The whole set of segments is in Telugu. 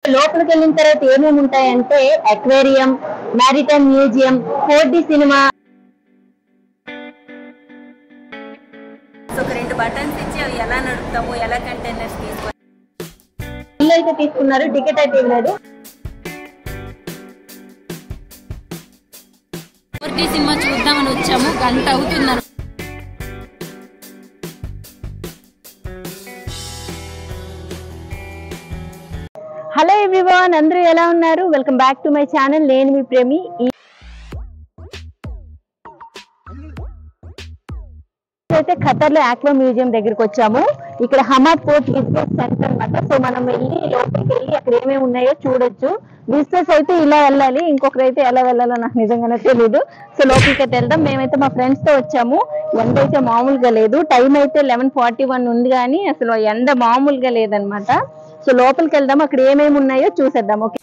లోపలికి వెళ్ళిన తర్వాత ఏమేమి ఉంటాయంటే aquarium maritime museum four cinema so ఒక రెండు బటన్స్ ఇచ్చి అవి ఎలా నడుపుతాము ఎలా కంటైనర్స్ తీసుకొని బిల్ అయితే తీసుకున్నారు టికెట్ అయితే ఇవ్వలేదు ఫోర్టీ సినిమా చూద్దామని వచ్చాము గంట అవుతున్నారు హలో ఎవ్రీవన్ అందరూ ఎలా ఉన్నారు welcome back to my channel నేను మీ ప్రేమి ఈ- అయితే ఖతర్ లో ఆక్వా మ్యూజియం దగ్గరికి వచ్చాము ఇక్కడ హమాద్ పోర్ట్ విజిటర్స్ సెంటర్ అన్నమాట సో మనం వెళ్ళి లోపలికి వెళ్ళి అక్కడ ఏమేమి ఉన్నాయో చూడొచ్చు విజిటర్స్ అయితే ఇలా వెళ్ళాలి ఇంకొకరు అయితే ఎలా వెళ్ళాలో నాకు నిజంగానే తెలియదు సో లోపలికి అయితే వెళ్దాం మేమైతే మా ఫ్రెండ్స్ తో వచ్చాము ఎండ అయితే మామూలుగా లేదు టైం అయితే లెవెన్ ఫార్టీ వన్ ఉంది కానీ అసలు ఎండ మామూలుగా లేదనమాట సో లోపలికి వెళ్దాం అక్కడ ఏమేమి ఉన్నాయో చూసేద్దాం ఓకే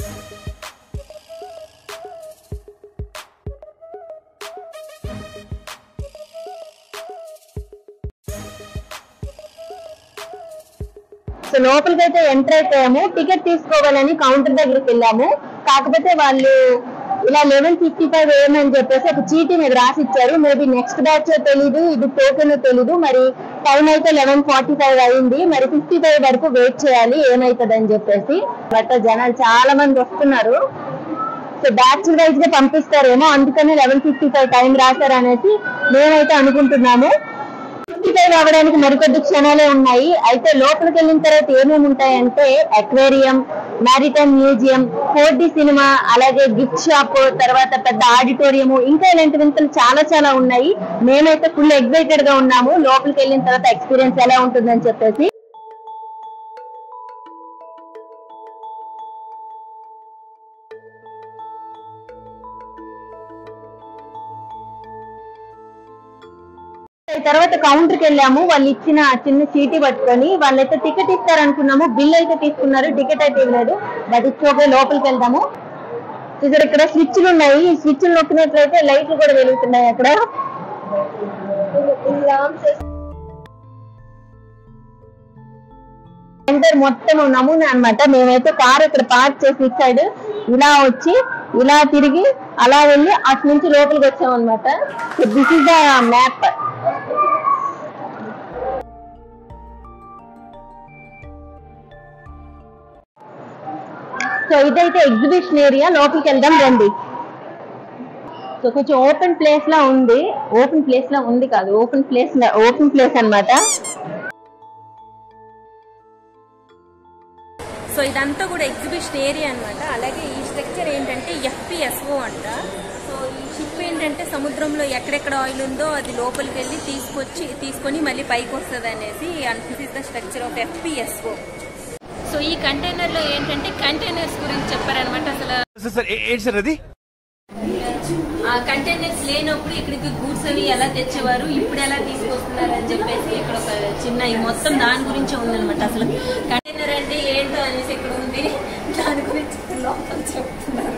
సో లోపలికి అయితే ఎంటర్ అయిపోయాము టికెట్ తీసుకోవాలని కౌంటర్ దగ్గరికి వెళ్ళాము కాకపోతే వాళ్ళు ఇలా లెవెన్ ఫిఫ్టీ ఫైవ్ ఏమని చెప్పేసి ఒక చీటీ మీద రాసి ఇచ్చారు మేబీ నెక్స్ట్ బ్యాచ్ తెలీదు ఇది టోకెన్ తెలీదు మరి టైం అయితే లెవెన్ ఫార్టీ ఫైవ్ అయింది మరి ఫిఫ్టీ ఫైవ్ వరకు వెయిట్ చేయాలి ఏమైతుంది అని చెప్పేసి బట్ జనాలు చాలా మంది వస్తున్నారు సో బ్యాచ్ వైజ్ గా పంపిస్తారేమో అందుకని లెవెన్ ఫిఫ్టీ ఫైవ్ టైం రాశారు అనేసి మేమైతే అనుకుంటున్నాము ఫిఫ్టీ ఫైవ్ అవ్వడానికి మరికొద్ది క్షణాలే ఉన్నాయి అయితే లోపలికి వెళ్ళిన తర్వాత ఏమేమి ఉంటాయంటే aquarium maritime museum four cinema అలాగే గిఫ్ట్ షాప్ తర్వాత పెద్ద ఆడిటోరియం ఇంకా ఇలాంటి వింతలు చాలా చాలా ఉన్నాయి మేమైతే ఫుల్ ఎక్సైటెడ్ గా ఉన్నాము లోపలికి వెళ్ళిన తర్వాత ఎక్స్పీరియన్స్ ఎలా ఉంటుందని చెప్పేసి తర్వాత కౌంటర్ కి వెళ్ళాము వాళ్ళు ఇచ్చిన చిన్న చీటీ పట్టుకొని వాళ్ళైతే టికెట్ ఇస్తారు అనుకున్నాము బిల్ అయితే తీసుకున్నారు టికెట్ అయితే ఇవ్వలేదు బట్ ఇచ్చోకే లోపలికి వెళ్దాము ఇక్కడ ఇక్కడ స్విచ్లు ఉన్నాయి ఈ స్విచ్లు నొక్కినట్లయితే లైట్లు కూడా వెలుగుతున్నాయి అక్కడ సెంటర్ మొత్తం నమూనా అన్నమాట మేమైతే కార్ ఇక్కడ పార్క్ చేసి ఇటు సైడ్ ఇలా వచ్చి ఇలా తిరిగి అలా వెళ్ళి అటు నుంచి లోపలికి వచ్చాం అనమాట this is the map so ఇదైతే ఎగ్జిబిషన్ ఏరియా లోపలికి వెళ్దాం రండి సో కొంచెం ఓపెన్ ప్లేస్ లా ఉంది ఓపెన్ ప్లేస్ లా ఉంది కాదు ఓపెన్ ప్లేస్ ఓపెన్ ప్లేస్ అన్నమాట సో ఇదంతా కూడా ఎగ్జిబిషన్ ఏరియా అన్నమాట అలాగే ఈ స్ట్రక్చర్ ఏంటంటే ఎఫ్పిఎస్ఓ అంట సో ఈ షిప్ ఏంటంటే సముద్రంలో ఎక్కడెక్కడ ఆయిల్ ఉందో అది లోపలికి వెళ్ళి తీసుకొచ్చి తీసుకొని మళ్ళీ పైకి వస్తుంది అనేసి this is the structure of FPSO so ఈ కంటైనర్ లో ఏంటంటే కంటైనర్స్ గురించి చెప్పారనమాట అసలు సార్ సార్ ఏ- ఏంటి సార్ అది ఆ కంటైనర్స్ లేనప్పుడు ఇక్కడికి గూడ్స్ అవి ఎలా తెచ్చేవారు ఇప్పుడు ఎలా తీసుకొస్తున్నారు అని చెప్పేసి ఇక్కడ ఒక చిన్న ఈ మొత్తం దాని గురించే ఉందన్నమాట అసలు కంటైనర్ అంటే ఏంటో అనేసి ఇక్కడ ఉంది దాని గురించి లోపల చెప్తున్నారు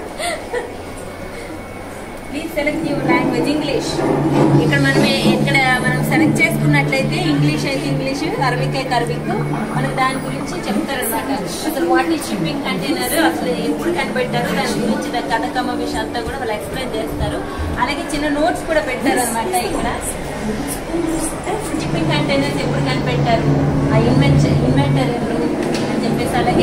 please select your language English ఇక్కడ మనం ఏ- ఇక్కడ మనం సెలెక్ట్ చేసుకున్నట్లయితే ఇంగ్లీష్ అయితే ఇంగ్లీష్ అరబిక్ అయితే అరబిక్ మనకు దాని గురించి చెప్తారనమాట అసలు వాట్ ఈ షిప్పింగ్ కంటైనర్ అసలు ఎప్పుడు కనిపెట్టారు దాని గురించి దాని కథ కమ్మ విషయం అంతా కూడా వాళ్ళు ఎక్స్ప్లెయిన్ చేస్తారు అలాగే చిన్న నోట్స్ కూడా పెట్టారు అనమాట ఇక్కడ షిప్పింగ్ కంటైనర్స్ ఎప్పుడు కనిపెట్టారు ఆ ఇన్వెంట్ ఇన్వెంటర్ ఎవరు అని చెప్పేసి అలాగే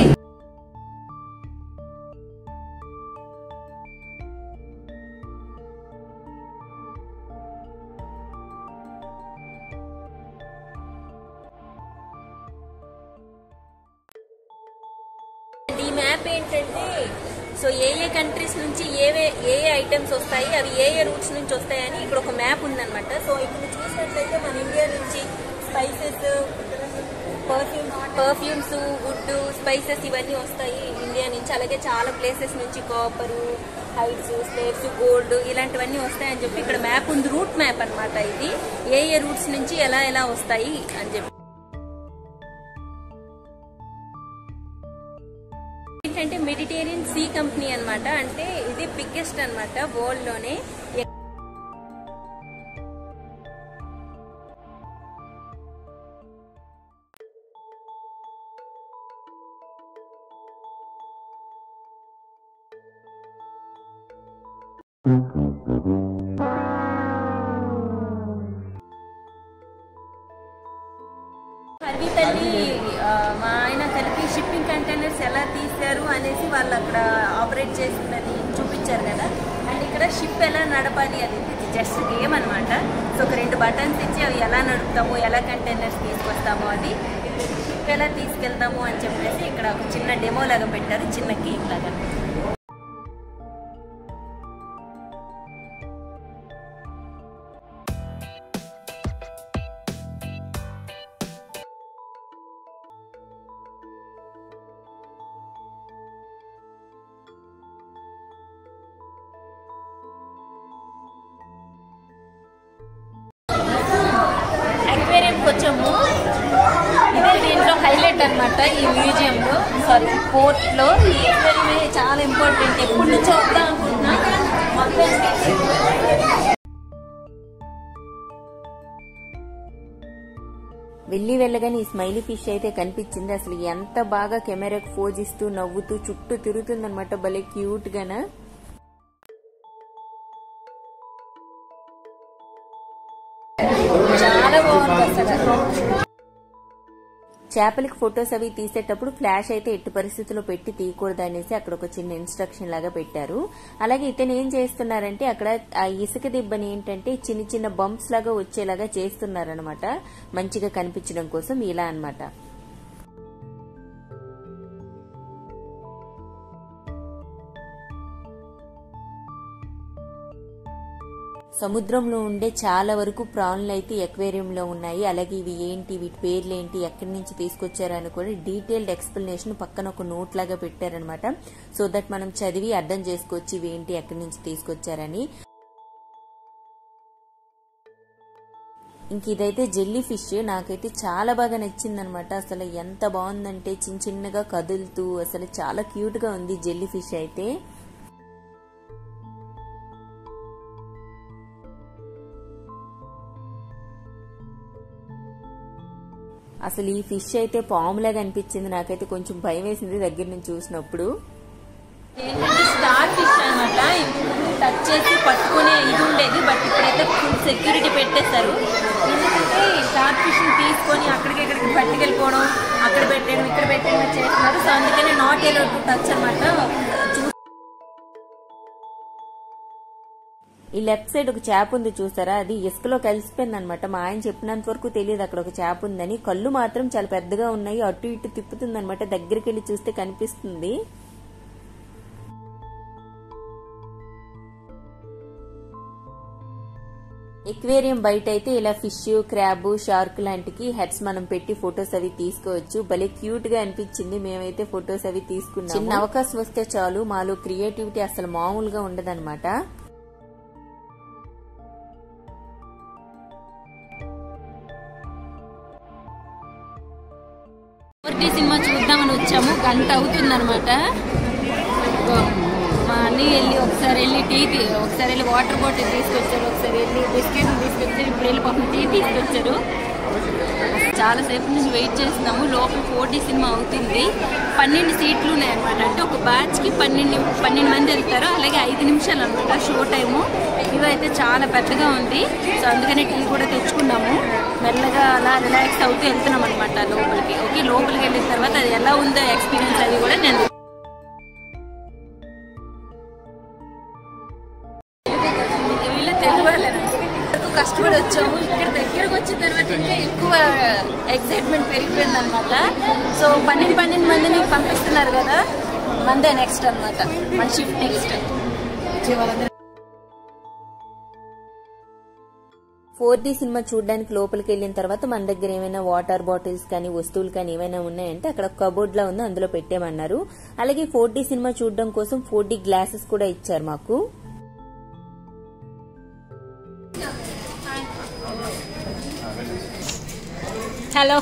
ఈ మ్యాప్ ఏంటంటే సో ఏ ఏ కంట్రీస్ నుంచి ఏవే ఏ ఏ ఐటమ్స్ వస్తాయి అవి ఏ ఏ రూట్స్ నుంచి వస్తాయని ఇక్కడ ఒక మ్యాప్ ఉందన్నమాట సో ఇక్కడ చూసినట్లయితే మన ఇండియా నుంచి spices perfumes perfumes wood spices ఇవన్నీ వస్తాయి ఇండియా నుంచి అలాగే చాలా ప్లేసెస్ నుంచి కాపరు హైట్స్ స్లేట్స్ గోల్డ్ ఇలాంటివన్నీ వస్తాయని చెప్పి ఇక్కడ మ్యాప్ ఉంది రూట్ మ్యాప్ అన్నమాట ఇది ఏ ఏ రూట్స్ నుంచి ఎలా ఎలా వస్తాయి అని చెప్పి ఏంటంటే మెడిటేరియన్ సీ కంపెనీ అన్నమాట అంటే ఇది బిగ్గెస్ట్ అన్నమాట వరల్డ్ లోనే హర్వి తల్లి ఆ, మా ఆయన కలిపి షిప్పింగ్ కంటైనర్స్ ఎలా తీశారు అనేసి వాళ్ళు అక్కడ ఆపరేట్ చేసిందని చూపించారు కదా అండ్ ఇక్కడ షిప్ ఎలా నడపాలి అది జస్ట్ గేమ్ అనమాట సో ఒక రెండు బటన్స్ ఇచ్చి అవి ఎలా నడుపుతాము ఎలా కంటైనర్స్ తీసుకొస్తాము అది షిప్ ఎలా తీసుకెళ్తాము అని చెప్పేసి ఇక్కడ ఒక చిన్న డెమో లాగా పెట్టారు చిన్న గేమ్ లాగా అక్వేరియంకి వచ్చాము ఇదే దీంట్లో హైలైట్ అన్నమాట ఈ మ్యూజియంలో సారీ పోర్ట్లో ఈ అక్వేరియం చాలా ఇంపార్టెంట్ ఎప్పటి నుంచో వద్దాం అనుకుంటున్నా మొత్తం వెళ్ళి వెళ్ళగానే ఈ స్మైలీ ఫిష్ అయితే కనిపించింది అసలు ఎంత బాగా కెమెరాకు ఫోజ్ ఇస్తూ నవ్వుతూ చుట్టూ తిరుగుతుందన్నమాట భలే క్యూట్ గానా చాలా బాగుంది అసలు చేపలకి ఫొటోస్ అవి తీసేటప్పుడు ఫ్లాష్ అయితే ఎట్టి పరిస్థితుల్లో పెట్టి తీయకూడదు అనేసి అక్కడ ఒక చిన్న ఇన్స్ట్రక్షన్ లాగా పెట్టారు అలాగే ఇతను ఏం చేస్తున్నారంటే అక్కడ ఆ ఇసుక దిబ్బని ఏంటంటే చిన్న చిన్న బంప్స్ లాగా వచ్చేలాగా చేస్తున్నారనమాట మంచిగా కనిపించడం కోసం ఇలా అన్నమాట సముద్రంలో ఉండే చాలా వరకు ప్రాన్లు అయితే ఎక్వేరియంలో ఉన్నాయి అలాగే ఇవి ఏంటి వీటి పేర్లు ఏంటి ఎక్కడి నుంచి తీసుకొచ్చారని కూడా డీటెయిల్డ్ ఎక్స్ప్లెనేషన్ పక్కన ఒక నోట్ లాగా పెట్టారనమాట సో దట్ మనం చదివి అర్థం చేసుకోవచ్చు ఇవి ఏంటి ఎక్కడి నుంచి తీసుకొచ్చారని ఇంక ఇదైతే జెల్లీ ఫిష్ నాకైతే చాలా బాగా నచ్చింది అనమాట అసలు ఎంత బాగుందంటే చిన్న చిన్నగా కదులుతూ అసలు చాలా క్యూట్ గా ఉంది జెల్లీ ఫిష్ అయితే అసలు ఈ ఫిష్ అయితే పాములాగా అనిపించింది నాకైతే కొంచెం భయం వేసింది దగ్గర నుంచి చూసినప్పుడు ఏంటంటే స్టార్ ఫిష్ అనమాట టచ్ చేసి పట్టుకునే ఇది ఉండేది బట్ ఇప్పుడైతే ఫుల్ సెక్యూరిటీ పెట్టేశారు ఎందుకంటే ఈ స్టార్ ఫిష్ తీసుకొని అక్కడికి ఇక్కడికి పట్టుకెళ్ళిపోవడం అక్కడ పెట్టడం ఇక్కడ పెట్టడం చేస్తున్నారు సో అందుకనే నాట్ ఎలో టు టచ్ అనమాట ఈ లెఫ్ట్ సైడ్ ఒక చేప ఉంది చూసారా అది ఇసుకలో కలిసిపోయింది అనమాట మా ఆయన చెప్పినంత వరకు తెలియదు అక్కడ ఒక చేప ఉందని కళ్ళు మాత్రం చాలా పెద్దగా ఉన్నాయి అటు ఇటు తిప్పుతుంది అనమాట దగ్గరికి వెళ్ళి చూస్తే కనిపిస్తుంది ఎక్వేరియం బయట అయితే ఇలా ఫిష్ క్రాబ్ షార్క్ లాంటికి హెడ్స్ మనం పెట్టి ఫొటోస్ అవి తీసుకోవచ్చు భలే క్యూట్ గా అనిపించింది మేమైతే ఫొటోస్ అవి తీసుకున్నాం చిన్న అవకాశం వస్తే చాలు మాలో క్రియేటివిటీ అసలు మామూలుగా ఉండదన్నమాట ఫోర్టీ సినిమా చూద్దామని వచ్చాము గంట అవుతుంది అనమాట మా అన్నయ్య వెళ్ళి ఒకసారి వెళ్ళి టీ తీ- ఒకసారి వెళ్ళి వాటర్ బాటిల్ తీసుకొచ్చారు ఒకసారి వెళ్ళి బిస్కెట్ తీసుకొచ్చారు ఇప్పుడు వెళ్ళి పాపం టీ తీసుకొచ్చారు చాలా సేపు నుంచి వెయిట్ చేస్తున్నాము లోపల ఫోర్టీ సినిమా అవుతుంది పన్నెండు సీట్లు ఉన్నాయన్నమాట అంటే ఒక బ్యాచ్ కి పన్నెండు పన్నెండు మంది వెళ్తారు అలాగే ఐదు నిమిషాలు అనమాట షో టైము ఇవైతే చాలా పెద్దగా ఉంది సో అందుకనే టీ కూడా తెచ్చుకున్నాము మెల్లగా అలా రిలాక్స్ అవుతూ వెళ్తున్నాం అనమాట లోపలికి ఓకే లోపలికి వెళ్ళిన తర్వాత అది ఎలా ఉందో ఎక్స్పీరియన్స్ అది కూడా నేను వీళ్ళు తెలుగు వాళ్ళని ఎంతో కష్టపడి వచ్చాము ఇక్కడ దగ్గరకు వచ్చిన తర్వాత ఇంకా ఎక్కువ ఎక్సైట్మెంట్ పెరిగిపోయింది అనమాట సో పన్నెండు పన్నెండు మందిని పంపిస్తున్నారు కదా మందే నెక్స్ట్ అన్నమాట మన shift next four D cinema చూడడానికి లోపలికి వెళ్ళిన తర్వాత మన దగ్గర ఏమైనా వాటర్ బాటిల్స్ కానీ వస్తువులు కానీ ఏమైనా ఉన్నాయంటే అక్కడ కబోర్డ్ లా ఉంది అందులో పెట్టామన్నారు అలాగే ఫోర్ డి సినిమా చూడడం కోసం ఫోర్ డి గ్లాసెస్ కూడా ఇచ్చారు మాకు hello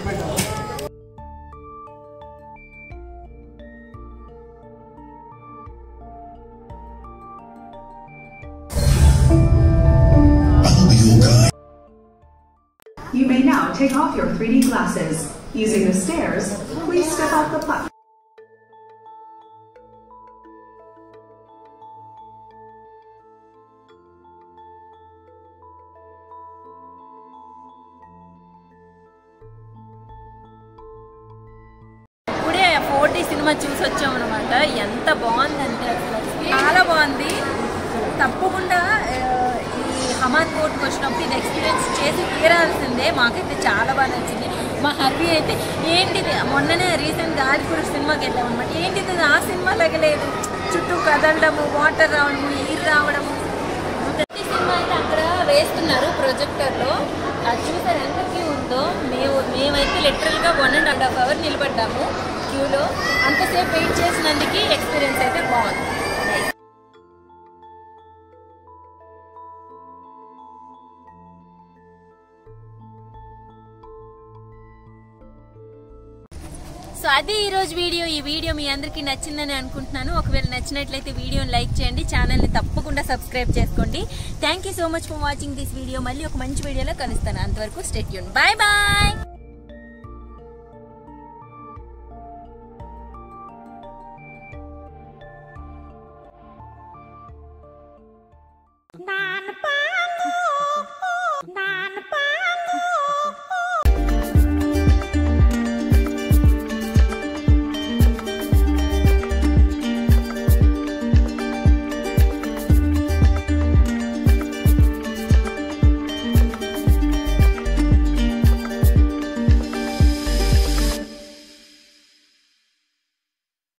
You may now take off your 3D glasses. Using the stairs, please step off the platform. Cinema చూసి వచ్చాం అనమాట ఎంత బాగుందంటే అసలు చాలా బాగుంది తప్పకుండా ఆ, ఈ హమాన్ కోర్టుకు వచ్చినప్పుడు ఇది ఎక్స్పీరియన్స్ చేసి తీరాల్సిందే మాకైతే చాలా బాగా నచ్చింది మా హర్వి అయితే ఏంటిది మొన్ననే రీసెంట్గా ఆదిపురుష్ సినిమాకి వెళ్ళాం అనమాట ఏంటిది ఆ సినిమా లేదు చుట్టూ కదలడము వాటర్ రావడము నీరు రావడము ప్రతి సినిమా అయితే అక్కడ వేస్తున్నారు ప్రొజెక్టర్లో అది చూసారు ఎంత క్యూ ఉందో మేము మేమైతే లిటరల్గా one and and half hour నిలబడ్డాము క్యూలో అంతసేపు వెయిట్ చేసినందుకు ఎక్స్పీరియన్స్ అయితే బాగుంది సో అది ఈ రోజు వీడియో ఈ వీడియో మీ అందరికీ నచ్చిందని అనుకుంటున్నాను ఒకవేళ నచ్చినట్లయితే వీడియోని లైక్ చేయండి ఛానల్ని తప్పకుండా సబ్స్క్రైబ్ చేసుకోండి thank you so much for watching this video మళ్ళీ ఒక మంచి వీడియోలో కలుస్తాను అంతవరకు స్టెట్యూన్ బాయ్ బాయ్